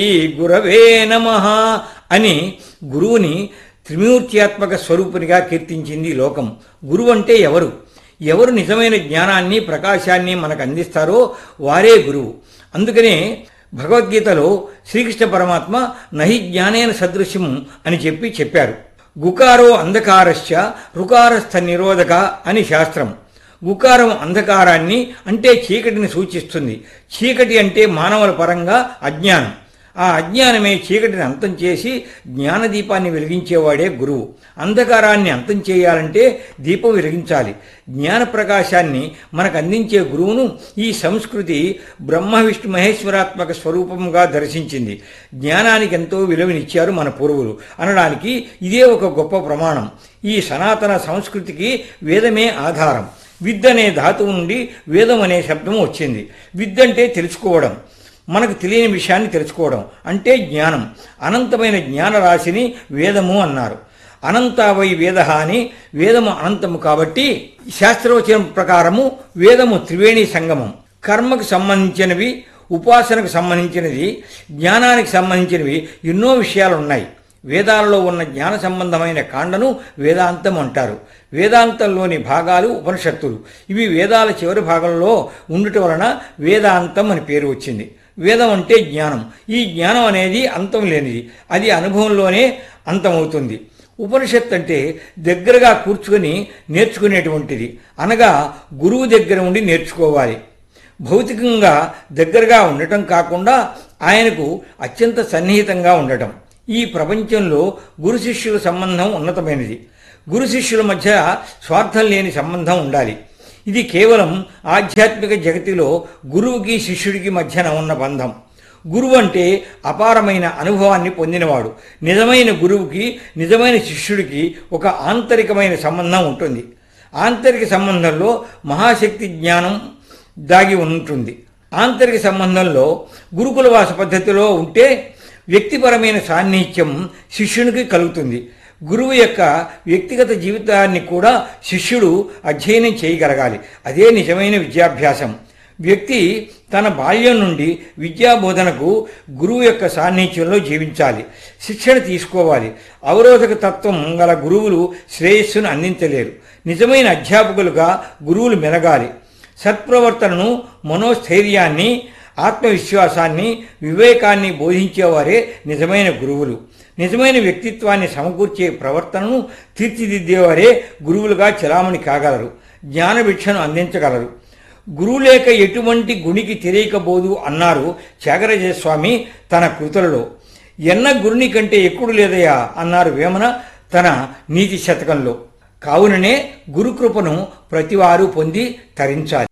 ఈ గురవే నమ అని గురువుని త్రిమూర్త్యాత్మక స్వరూపునిగా కీర్తించింది ఈ లోకం గురువు అంటే ఎవరు ఎవరు నిజమైన జ్ఞానాన్ని ప్రకాశాన్ని మనకు అందిస్తారో వారే గురువు అందుకనే భగవద్గీతలో శ్రీకృష్ణ పరమాత్మ నహి జ్ఞానేన సదృశ్యం అని చెప్పి చెప్పారు గుకారో అంధకారశ్చ రుకారస్థ నిరోధక అని శాస్త్రం గుకారం అంధకారాన్ని అంటే చీకటిని సూచిస్తుంది చీకటి అంటే మానవుల పరంగా అజ్ఞానం ఆ అజ్ఞానమే చీకటిని అంతం చేసి జ్ఞానదీపాన్ని వెలిగించేవాడే గురువు అంధకారాన్ని అంతం చేయాలంటే దీపం వెలిగించాలి జ్ఞాన ప్రకాశాన్ని మనకు అందించే గురువును ఈ సంస్కృతి బ్రహ్మ విష్ణు మహేశ్వరాత్మక స్వరూపముగా దర్శించింది జ్ఞానానికి ఎంతో విలువనిచ్చారు మన పూర్వులు అనడానికి ఇదే ఒక గొప్ప ప్రమాణం ఈ సనాతన సంస్కృతికి వేదమే ఆధారం విద్ అనే ధాతువు నుండి వేదం అనే శబ్దం వచ్చింది విద్ అంటే తెలుసుకోవడం మనకు తెలియని విషయాన్ని తెలుసుకోవడం అంటే జ్ఞానం అనంతమైన జ్ఞాన రాశిని వేదము అన్నారు అనంతావై వేద అని వేదము అనంతము కాబట్టి శాస్త్రవచనం ప్రకారము వేదము త్రివేణి సంగమం కర్మకు సంబంధించినవి ఉపాసనకు సంబంధించినది జ్ఞానానికి సంబంధించినవి ఎన్నో విషయాలు ఉన్నాయి వేదాలలో ఉన్న జ్ఞాన సంబంధమైన కాండను వేదాంతం అంటారు వేదాంతంలోని భాగాలు ఉపనిషత్తులు ఇవి వేదాల చివరి భాగంలో ఉండటం వలన వేదాంతం అని పేరు వచ్చింది వేదం అంటే జ్ఞానం ఈ జ్ఞానం అనేది అంతం లేనిది అది అనుభవంలోనే అంతమవుతుంది ఉపనిషత్ అంటే దగ్గరగా కూర్చుకొని నేర్చుకునేటువంటిది అనగా గురువు దగ్గర ఉండి నేర్చుకోవాలి భౌతికంగా దగ్గరగా ఉండటం కాకుండా ఆయనకు అత్యంత సన్నిహితంగా ఉండటం ఈ ప్రపంచంలో గురు శిష్యుల సంబంధం ఉన్నతమైనది గురు శిష్యుల మధ్య స్వార్థం లేని సంబంధం ఉండాలి ఇది కేవలం ఆధ్యాత్మిక జగతిలో గురువుకి శిష్యుడికి మధ్యన ఉన్న బంధం గురువు అంటే అపారమైన అనుభవాన్ని పొందినవాడు నిజమైన గురువుకి నిజమైన శిష్యుడికి ఒక ఆంతరికమైన సంబంధం ఉంటుంది ఆంతరిక సంబంధంలో మహాశక్తి జ్ఞానం దాగి ఉంటుంది ఆంతరిక సంబంధంలో గురుకులవాస పద్ధతిలో ఉంటే వ్యక్తిపరమైన సాన్నిహిత్యం శిష్యునికి కలుగుతుంది గురువు యొక్క వ్యక్తిగత జీవితాన్ని కూడా శిష్యుడు అధ్యయనం చేయగలగాలి అదే నిజమైన విద్యాభ్యాసం వ్యక్తి తన బాల్యం నుండి విద్యాబోధనకు గురువు యొక్క సాన్నిధ్యంలో జీవించాలి శిక్షణ తీసుకోవాలి అవరోధక తత్వం గల గురువులు శ్రేయస్సును అందించలేరు నిజమైన అధ్యాపకులుగా గురువులు మెలగాలి సత్ప్రవర్తనను మనోస్థైర్యాన్ని ఆత్మవిశ్వాసాన్ని వివేకాన్ని బోధించేవారే నిజమైన గురువులు నిజమైన వ్యక్తిత్వాన్ని సమకూర్చే ప్రవర్తనను తీర్చిదిద్దేవారే గురువులుగా చలామణి కాగలరు జ్ఞానభిక్షను అందించగలరు గురువు లేక ఎటువంటి గుణికి తెలియకబోదు అన్నారు త్యాగరాజస్వామి తన కృతులలో ఎన్న గురుని కంటే ఎక్కుడు లేదయా అన్నారు వేమన తన నీతి శతకంలో కావుననే గురుకృపను ప్రతివారు పొంది తరించాలి